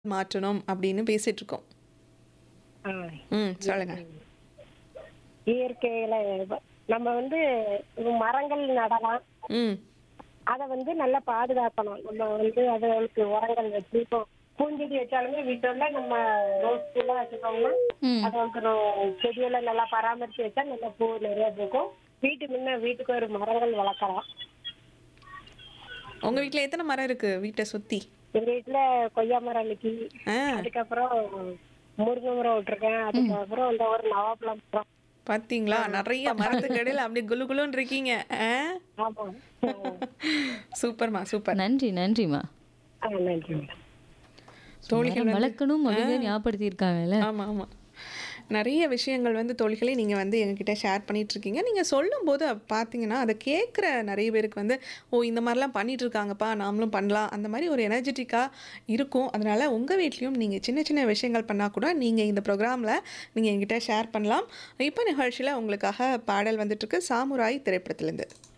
மாற்றணும் அப்படின்னு பேசிட்டு இருக்கோம் ஆ. ம் சொல்லுங்க இயற்கையில வ- நம்ம வந்து மரங்கள் நடலாம் ம் அதை வந்து நல்லா பாதுகாக்கணும் நம்ம வந்து அதுகளுக்கு உரங்கள் வச்சு இப்போ பூஞ்செடி வச்சாலுமே வீட்டுல நம்ம ரோஸ் பூலாம் வச்சுக்கோங்கன்னா ம். அது வந்து ரொ- செடியெல்லாம் நல்லா பராமரிச்சு வச்சா நல்லா பூ நிறைய பூக்கும் வீட்டு முன்ன வீட்டுக்கு ஒரு மரங்கள் வளர்க்கலாம் உங்க வீட்ல எத்தனை மரம் இருக்கு வீட்டை சுத்தி எங்க வீட்டுல கொய்யா மரம் நிக்கி ஆ அதுக்கப்புறம் முருங்கை மரம் விட்டுருக்கேன் அதுக்கப்புறம் இந்த ஒரு நவாப்பழம் மரம் பாத்தீங்களா நிறைய மரத்துக்கு இடையில அப்படியே குலு குலுன்னு இருக்கீங்க ஆ? ஆமா சூப்பர்மா சூப்பர் நன்றி நன்றிம்மா ஆ நன்றி மேடம் தோழிகள் மரம் வளர்க்கணும் அப்படின்னு ஞாபகப்படுத்தி இருக்காங்கல்ல ஆமா ஆமா நிறைய விஷயங்கள் வந்து தோழிகளே நீங்கள் வந்து எங்ககிட்ட ஷேர் பண்ணிட்டு இருக்கீங்க நீங்கள் சொல்லும்போது அப்ப பார்த்தீங்கன்னா அதை கேட்குற நிறைய பேருக்கு வந்து ஓ இந்த மாதிரிலாம் பண்ணிட்டு இருக்காங்கப்பா நாமளும் பண்ணலாம் அந்த மாதிரி ஒரு எனர்ஜெட்டிக்காக இருக்கும் அதனால உங்கள் வீட்லேயும் நீங்கள் சின்ன சின்ன விஷயங்கள் பண்ணால் கூட நீங்கள் இந்த ப்ரோக்ராமில் நீங்கள் எங்கிட்ட ஷேர் பண்ணலாம் இப்போ நிகழ்ச்சியில் உங்களுக்காக பாடல் வந்துட்டுருக்கு சாமுராய் திரைப்படத்துலேருந்து